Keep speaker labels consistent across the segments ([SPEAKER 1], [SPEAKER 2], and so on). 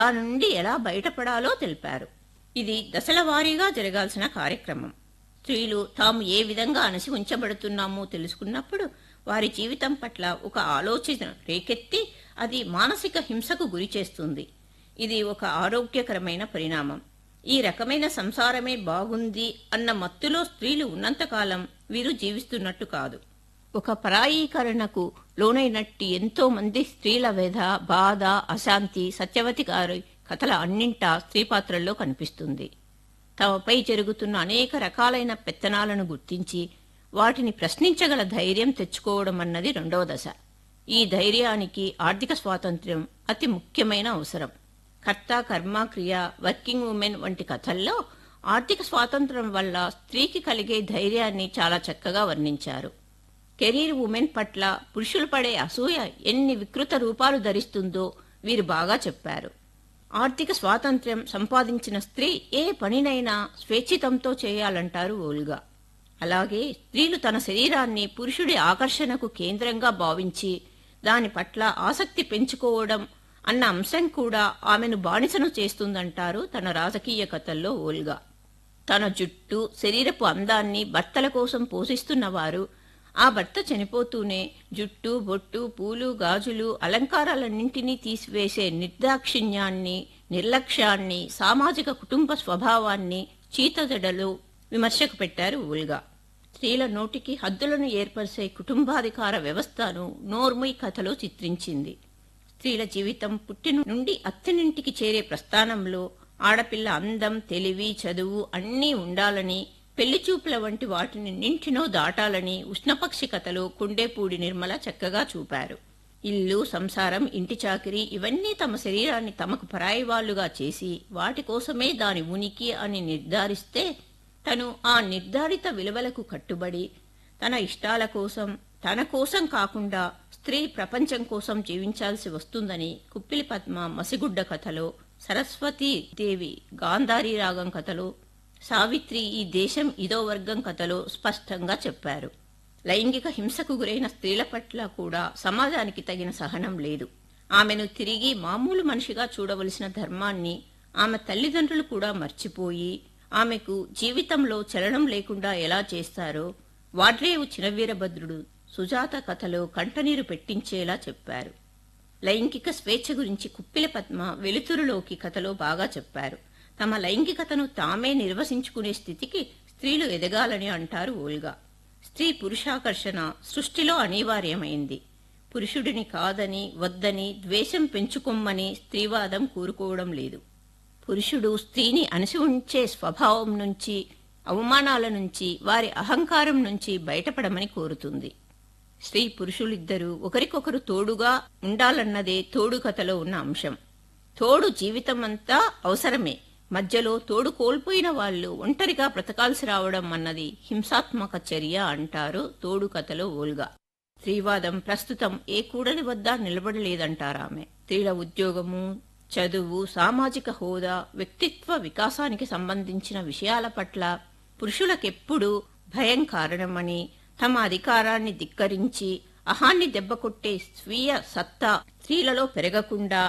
[SPEAKER 1] ఆ నుండి ఎలా బయటపడాలో తెలిపారు ఇది దశల వారీగా జరగాల్సిన కార్యక్రమం స్త్రీలు తాము ఏ విధంగా అణసి ఉంచబడుతున్నామో తెలుసుకున్నప్పుడు వారి జీవితం పట్ల ఒక ఆలోచన రేకెత్తి అది మానసిక హింసకు గురి చేస్తుంది ఇది ఒక ఆరోగ్యకరమైన పరిణామం ఈ రకమైన సంసారమే బాగుంది అన్న మత్తులో స్త్రీలు ఉన్నంతకాలం వీరు జీవిస్తున్నట్టు కాదు ఒక పరాయీకరణకు లోనైనట్టి ఎంతో మంది స్త్రీల వ్యధ బాధ అశాంతి సత్యవతి గారి కథల అన్నింటా స్త్రీ పాత్రల్లో కనిపిస్తుంది తమపై జరుగుతున్న అనేక రకాలైన పెత్తనాలను గుర్తించి వాటిని ప్రశ్నించగల ధైర్యం తెచ్చుకోవడం అన్నది రెండవ దశ ఈ ధైర్యానికి ఆర్థిక స్వాతంత్ర్యం అతి ముఖ్యమైన అవసరం కర్త కర్మ క్రియ వర్కింగ్ ఉమెన్ వంటి కథల్లో ఆర్థిక స్వాతంత్ర్యం వల్ల స్త్రీకి కలిగే ధైర్యాన్ని చాలా చక్కగా వర్ణించారు కెరీర్ ఉమెన్ పట్ల పురుషులు పడే అసూయ ఎన్ని వికృత రూపాలు ధరిస్తుందో వీరు బాగా చెప్పారు ఆర్థిక స్వాతంత్ర్యం సంపాదించిన స్త్రీ ఏ పనినైనా స్వేచ్ఛితంతో చేయాలంటారు ఓల్గా అలాగే స్త్రీలు తన శరీరాన్ని పురుషుడి ఆకర్షణకు కేంద్రంగా భావించి దాని పట్ల ఆసక్తి పెంచుకోవడం అన్న అంశం కూడా ఆమెను బానిసను చేస్తుందంటారు తన రాజకీయ కథల్లో ఓల్గా తన జుట్టు శరీరపు అందాన్ని భర్తల కోసం పోషిస్తున్నవారు ఆ భర్త చనిపోతూనే జుట్టు బొట్టు పూలు గాజులు అలంకారాలన్నింటినీ తీసివేసే నిర్దాక్షిణ్యాన్ని నిర్లక్ష్యాన్ని సామాజిక కుటుంబ స్వభావాన్ని చీతజడలు విమర్శకు పెట్టారు ఊల్గా స్త్రీల నోటికి హద్దులను ఏర్పరిచే కుటుంబాధికార వ్యవస్థను నోర్ముయ్ కథలో చిత్రించింది స్త్రీల జీవితం పుట్టిన నుండి అత్తనింటికి చేరే ప్రస్థానంలో ఆడపిల్ల అందం తెలివి చదువు అన్నీ ఉండాలని పెళ్లి చూపుల వంటి వాటిని నింటినో దాటాలని ఉష్ణపక్షి కథలో కుండేపూడి నిర్మల చక్కగా చూపారు ఇల్లు సంసారం ఇంటి చాకిరి ఇవన్నీ తమ శరీరాన్ని తమకు పరాయి వాళ్లుగా చేసి వాటి కోసమే దాని ఉనికి అని నిర్ధారిస్తే తను ఆ నిర్ధారిత విలువలకు కట్టుబడి తన ఇష్టాల కోసం తన కోసం కాకుండా స్త్రీ ప్రపంచం కోసం జీవించాల్సి వస్తుందని కుప్పిలి పద్మ మసిగుడ్డ కథలో సరస్వతీ దేవి గాంధారీ రాగం కథలో సావిత్రి ఈ దేశం ఇదో వర్గం కథలో స్పష్టంగా చెప్పారు లైంగిక హింసకు గురైన స్త్రీల పట్ల కూడా సమాజానికి తగిన సహనం లేదు ఆమెను తిరిగి మామూలు మనిషిగా చూడవలసిన ధర్మాన్ని ఆమె తల్లిదండ్రులు కూడా మర్చిపోయి ఆమెకు జీవితంలో చలనం లేకుండా ఎలా చేస్తారో వాడ్రేవు చినవీరభద్రుడు సుజాత కథలో కంటనీరు పెట్టించేలా చెప్పారు లైంగిక స్వేచ్ఛ గురించి కుప్పిల పద్మ వెలుతురులోకి కథలో బాగా చెప్పారు తమ లైంగికతను తామే నిర్వసించుకునే స్థితికి స్త్రీలు ఎదగాలని అంటారు ఓల్గా స్త్రీ పురుషాకర్షణ సృష్టిలో అనివార్యమైంది పురుషుడిని కాదని వద్దని ద్వేషం పెంచుకొమ్మని స్త్రీవాదం కూరుకోవడం లేదు పురుషుడు స్త్రీని అణసి ఉంచే స్వభావం నుంచి అవమానాల నుంచి వారి అహంకారం నుంచి బయటపడమని కోరుతుంది స్త్రీ పురుషులిద్దరూ ఒకరికొకరు తోడుగా ఉండాలన్నదే తోడు కథలో ఉన్న అంశం తోడు జీవితమంతా అవసరమే మధ్యలో తోడు కోల్పోయిన వాళ్ళు ఒంటరిగా బ్రతకాల్సి రావడం అన్నది హింసాత్మక చర్య అంటారు తోడు కథలో ఓల్గా స్త్రీవాదం ప్రస్తుతం ఏ కూడలి వద్ద నిలబడలేదంటారామె స్త్రీల ఉద్యోగము చదువు సామాజిక హోదా వ్యక్తిత్వ వికాసానికి సంబంధించిన విషయాల పట్ల పురుషులకెప్పుడు భయం కారణమని తమ అధికారాన్ని ధిక్కరించి అహాన్ని దెబ్బకొట్టే స్వీయ సత్తా స్త్రీలలో పెరగకుండా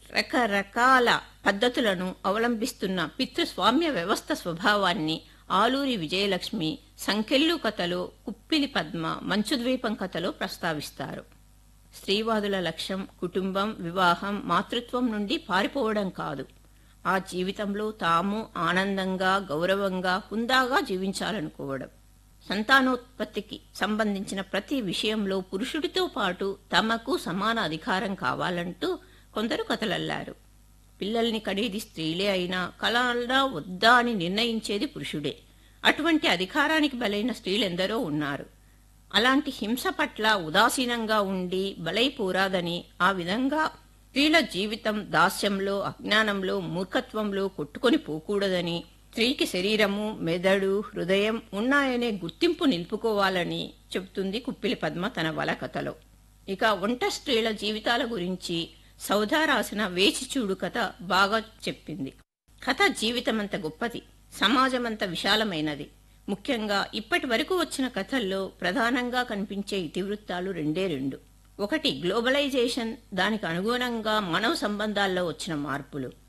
[SPEAKER 1] రకరకాల పద్ధతులను అవలంబిస్తున్న పితృస్వామ్య వ్యవస్థ స్వభావాన్ని ఆలూరి విజయలక్ష్మి సంకెళ్ళు కథలో కుప్పిలి పద్మ మంచుద్వీపం కథలో ప్రస్తావిస్తారు స్త్రీవాదుల లక్ష్యం కుటుంబం వివాహం మాతృత్వం నుండి పారిపోవడం కాదు ఆ జీవితంలో తాము ఆనందంగా గౌరవంగా హుందాగా జీవించాలనుకోవడం సంతానోత్పత్తికి సంబంధించిన ప్రతి విషయంలో పురుషుడితో పాటు తమకు సమాన అధికారం కావాలంటూ కొందరు కథలల్లారు పిల్లల్ని కడేది స్త్రీలే అయినా కలాలా వద్దా అని నిర్ణయించేది పురుషుడే అటువంటి అధికారానికి బలైన స్త్రీలెందరో ఉన్నారు అలాంటి హింస పట్ల ఉదాసీనంగా ఉండి బలైపోరాదని ఆ విధంగా స్త్రీల జీవితం దాస్యంలో అజ్ఞానంలో మూర్ఖత్వంలో కొట్టుకొని పోకూడదని స్త్రీకి శరీరము మెదడు హృదయం ఉన్నాయనే గుర్తింపు నిలుపుకోవాలని చెబుతుంది కుప్పిలి పద్మ తన వల కథలో ఇక ఒంట స్త్రీల జీవితాల గురించి సౌధా రాసిన వేచి చూడు కథ బాగా చెప్పింది కథ జీవితమంత గొప్పది సమాజమంత విశాలమైనది ముఖ్యంగా ఇప్పటి వరకు వచ్చిన కథల్లో ప్రధానంగా కనిపించే ఇతివృత్తాలు రెండే రెండు ఒకటి గ్లోబలైజేషన్ దానికి అనుగుణంగా మానవ సంబంధాల్లో వచ్చిన మార్పులు